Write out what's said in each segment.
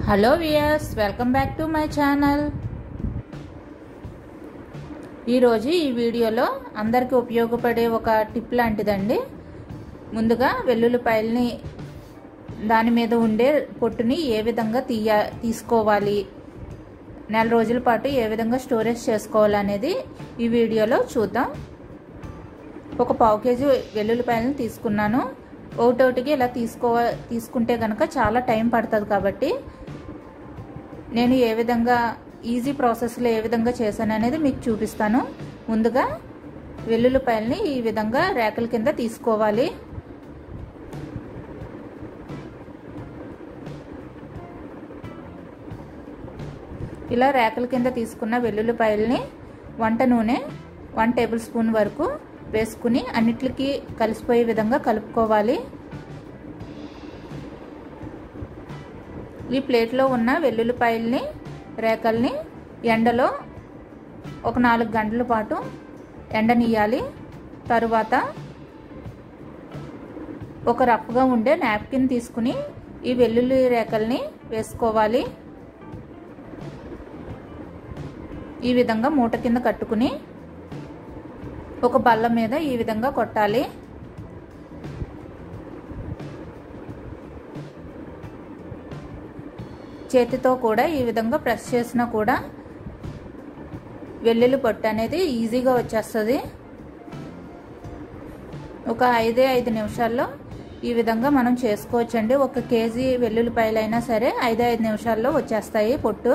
hello viewers welcome back to my channel ఈరోజు ఈ వీడియోలో అందరికీ ఉపయోగపడే ఒక టిప్ లాంటిదండి ముందుగా వెల్లుల్లిపాయల్ని దాని మీద ఉండే పొట్టుని ఏ విధంగా తీయ తీసుకోవాలి నెల రోజుల పాటు ఏ విధంగా స్టోరేజ్ చేసుకోవాలనేది ఈ వీడియోలో చూద్దాం ఒక పావు కేజీ వెల్లుల్లిపాయలను తీసుకున్నాను ఒకటొకటికి ఇలా తీసుకో తీసుకుంటే కనుక చాలా టైం పడుతుంది కాబట్టి నేను ఏ విధంగా ఈజీ ప్రాసెస్లో ఏ విధంగా చేశాను అనేది మీకు చూపిస్తాను ముందుగా వెల్లుల్లిపాయలని ఈ విధంగా రేకల కింద తీసుకోవాలి ఇలా రేకల కింద తీసుకున్న వెల్లుల్లిపాయలని వంట నూనె వన్ టేబుల్ స్పూన్ వరకు వేసుకుని అన్నిటికీ కలిసిపోయే విధంగా కలుపుకోవాలి ఈ ప్లేట్లో ఉన్న వెల్లుల్లిపాయల్ని రేకల్ని ఎండలో ఒక నాలుగు గంటల పాటు ఎండనియాలి తరువాత ఒక రఫ్గా ఉండే నాప్కిన్ తీసుకుని ఈ వెల్లుల్లి రేకల్ని వేసుకోవాలి ఈ విధంగా మూట కింద కట్టుకుని ఒక బల్ల మీద ఈ విధంగా కొట్టాలి చేతితో కూడా ఈ విధంగా ప్రెస్ చేసినా కూడా వెల్లుల్లి పొట్టు అనేది ఈజీగా వచ్చేస్తుంది ఒక ఐదే ఐదు నిమిషాల్లో ఈ విధంగా మనం చేసుకోవచ్చండి ఒక కేజీ వెల్లుల్లిపాయలైనా సరే ఐదే ఐదు నిమిషాల్లో వచ్చేస్తాయి పొట్టు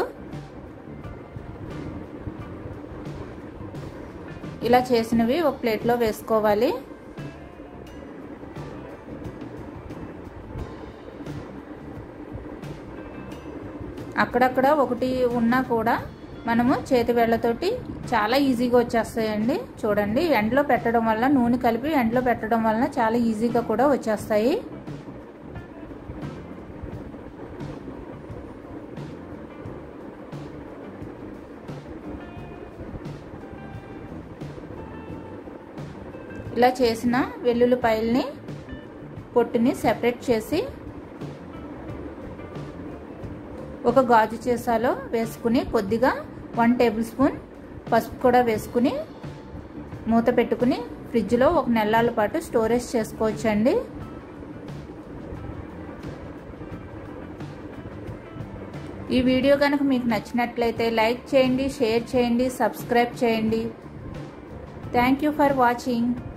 ఇలా చేసినవి ఒక ప్లేట్లో వేసుకోవాలి అక్కడక్కడ ఒకటి ఉన్నా కూడా మనము చేతి వేళ్లతోటి చాలా ఈజీగా వచ్చేస్తాయండి చూడండి ఎండలో పెట్టడం వల్ల నూనె కలిపి ఎండలో పెట్టడం వలన చాలా ఈజీగా కూడా వచ్చేస్తాయి ఇలా చేసిన వెల్లుల్లిపాయల్ని పొట్టుని సెపరేట్ చేసి ఒక గాజు చేసాలో వేసుకుని కొద్దిగా వన్ టేబుల్ స్పూన్ పసుపు కూడా వేసుకుని మూత పెట్టుకుని ఫ్రిడ్జ్లో ఒక నెలల పాటు స్టోరేజ్ చేసుకోవచ్చండి ఈ వీడియో కనుక మీకు నచ్చినట్లయితే లైక్ చేయండి షేర్ చేయండి సబ్స్క్రైబ్ చేయండి థ్యాంక్ యూ ఫర్ వాచింగ్